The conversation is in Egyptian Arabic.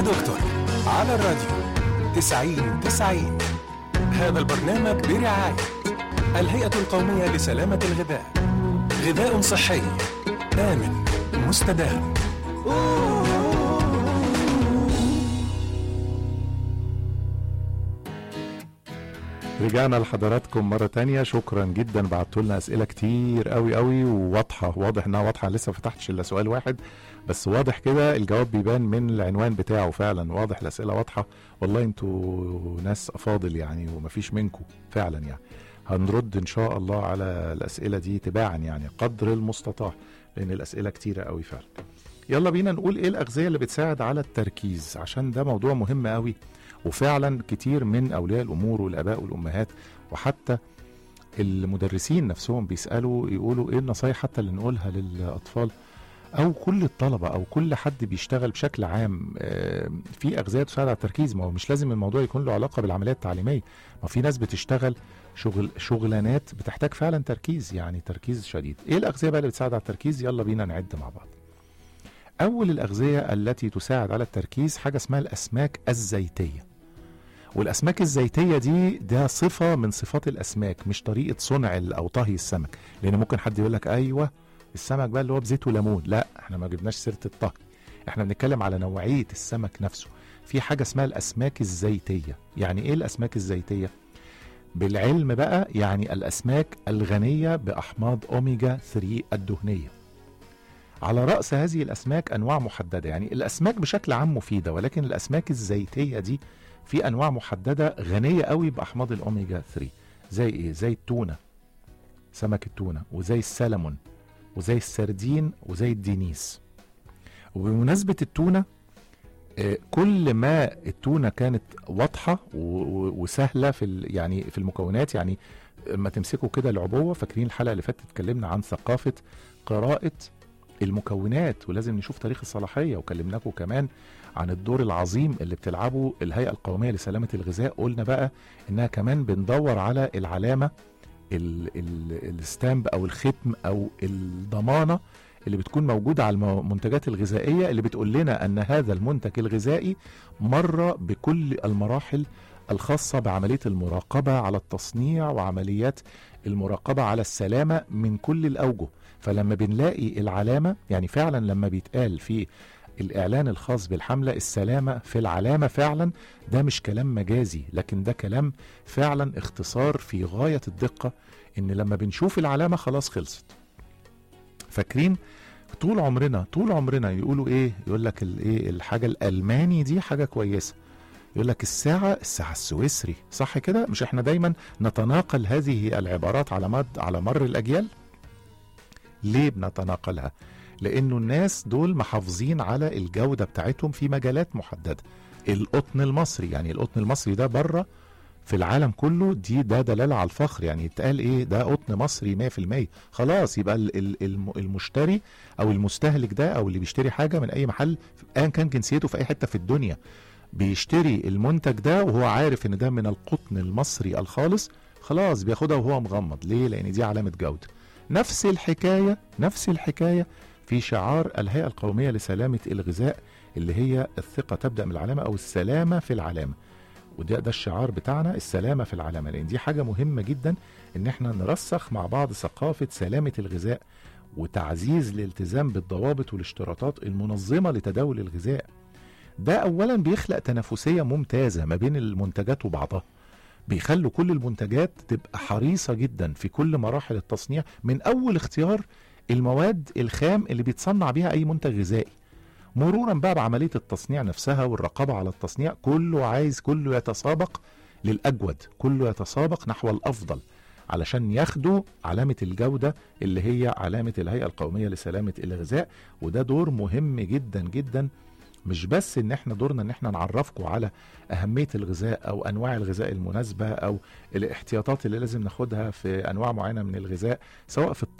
يا دكتور على الراديو تسعين تسعين هذا البرنامج برعاية الهيئة القومية لسلامة الغذاء غذاء صحي آمن مستدام رجعنا لحضراتكم مرة تانية شكرا جدا بعتوا لنا أسئلة كتير قوي قوي وواضحة واضح إنها واضحة لسه ما فتحتش إلا سؤال واحد بس واضح كده الجواب بيبان من العنوان بتاعه فعلا واضح الأسئلة واضحة والله انتوا ناس أفاضل يعني ومفيش منكم فعلا يعني هنرد إن شاء الله على الأسئلة دي تباعا يعني قدر المستطاع لأن الأسئلة كتيرة قوي فعلا يلا بينا نقول إيه الأغذية اللي بتساعد على التركيز عشان ده موضوع مهم قوي وفعلا كتير من اولياء الامور والاباء والامهات وحتى المدرسين نفسهم بيسالوا يقولوا ايه النصايح حتى اللي نقولها للاطفال او كل الطلبه او كل حد بيشتغل بشكل عام آه، في اغذيه تساعد على التركيز ما هو مش لازم الموضوع يكون له علاقه بالعمليه التعليميه ما في ناس بتشتغل شغل شغلانات بتحتاج فعلا تركيز يعني تركيز شديد ايه الاغذيه بقى اللي بتساعد على التركيز يلا بينا نعد مع بعض اول الاغذيه التي تساعد على التركيز حاجه اسمها الاسماك الزيتيه والاسماك الزيتيه دي ده صفه من صفات الاسماك مش طريقه صنع ال- او طهي السمك لان ممكن حد يقول لك ايوه السمك بقى اللي هو بزيت وليمون لا احنا ما جبناش سيره الطهي احنا بنتكلم على نوعيه السمك نفسه في حاجه اسمها الاسماك الزيتيه يعني ايه الاسماك الزيتيه بالعلم بقى يعني الاسماك الغنيه باحماض اوميجا 3 الدهنيه على راس هذه الاسماك انواع محدده يعني الاسماك بشكل عام مفيده ولكن الاسماك الزيتيه دي في انواع محدده غنيه قوي باحماض الاوميجا 3 زي ايه زي التونه سمك التونه وزي السلمون وزي السردين وزي الدينيس وبمناسبه التونه آه، كل ما التونه كانت واضحه و- و- وسهله في ال- يعني في المكونات يعني لما تمسكوا كده العبوه فاكرين الحلقه اللي فاتت اتكلمنا عن ثقافه قراءه المكونات ولازم نشوف تاريخ الصلاحيه وكلمناكم كمان عن الدور العظيم اللي بتلعبه الهيئه القوميه لسلامه الغذاء قلنا بقى انها كمان بندور على العلامه ال- ال- الستامب او الختم او الضمانه اللي بتكون موجوده على المنتجات الغذائيه اللي بتقول لنا ان هذا المنتج الغذائي مر بكل المراحل الخاصه بعمليه المراقبه على التصنيع وعمليات المراقبه على السلامه من كل الاوجه فلما بنلاقي العلامه يعني فعلا لما بيتقال في الاعلان الخاص بالحمله السلامه في العلامه فعلا ده مش كلام مجازي لكن ده كلام فعلا اختصار في غايه الدقه ان لما بنشوف العلامه خلاص خلصت فاكرين طول عمرنا طول عمرنا يقولوا ايه يقول لك الايه الحاجه الالماني دي حاجه كويسه يقول لك الساعة الساعة السويسري صح كده مش احنا دايما نتناقل هذه العبارات على مد على مر الأجيال ليه بنتناقلها لأنه الناس دول محافظين على الجودة بتاعتهم في مجالات محددة القطن المصري يعني القطن المصري ده بره في العالم كله دي ده دلالة على الفخر يعني يتقال ايه ده قطن مصري 100% خلاص يبقى ال- ال- الم- المشتري او المستهلك ده او اللي بيشتري حاجة من اي محل ايا كان جنسيته في اي حتة في الدنيا بيشتري المنتج ده وهو عارف ان ده من القطن المصري الخالص خلاص بياخدها وهو مغمض ليه لان دي علامة جودة نفس الحكاية نفس الحكاية في شعار الهيئة القومية لسلامة الغذاء اللي هي الثقة تبدأ من العلامة أو السلامة في العلامة وده ده الشعار بتاعنا السلامة في العلامة لأن دي حاجة مهمة جدا إن احنا نرسخ مع بعض ثقافة سلامة الغذاء وتعزيز الالتزام بالضوابط والاشتراطات المنظمة لتداول الغذاء ده أولا بيخلق تنافسية ممتازة ما بين المنتجات وبعضها بيخلوا كل المنتجات تبقى حريصة جدا في كل مراحل التصنيع من أول اختيار المواد الخام اللي بيتصنع بيها أي منتج غذائي مرورا بقى بعملية التصنيع نفسها والرقابة على التصنيع كله عايز كله يتسابق للأجود كله يتسابق نحو الأفضل علشان ياخدوا علامة الجودة اللي هي علامة الهيئة القومية لسلامة الغذاء وده دور مهم جدا جدا مش بس ان احنا دورنا ان احنا نعرفكم على اهميه الغذاء او انواع الغذاء المناسبه او الاحتياطات اللي لازم ناخدها في انواع معينه من الغذاء سواء في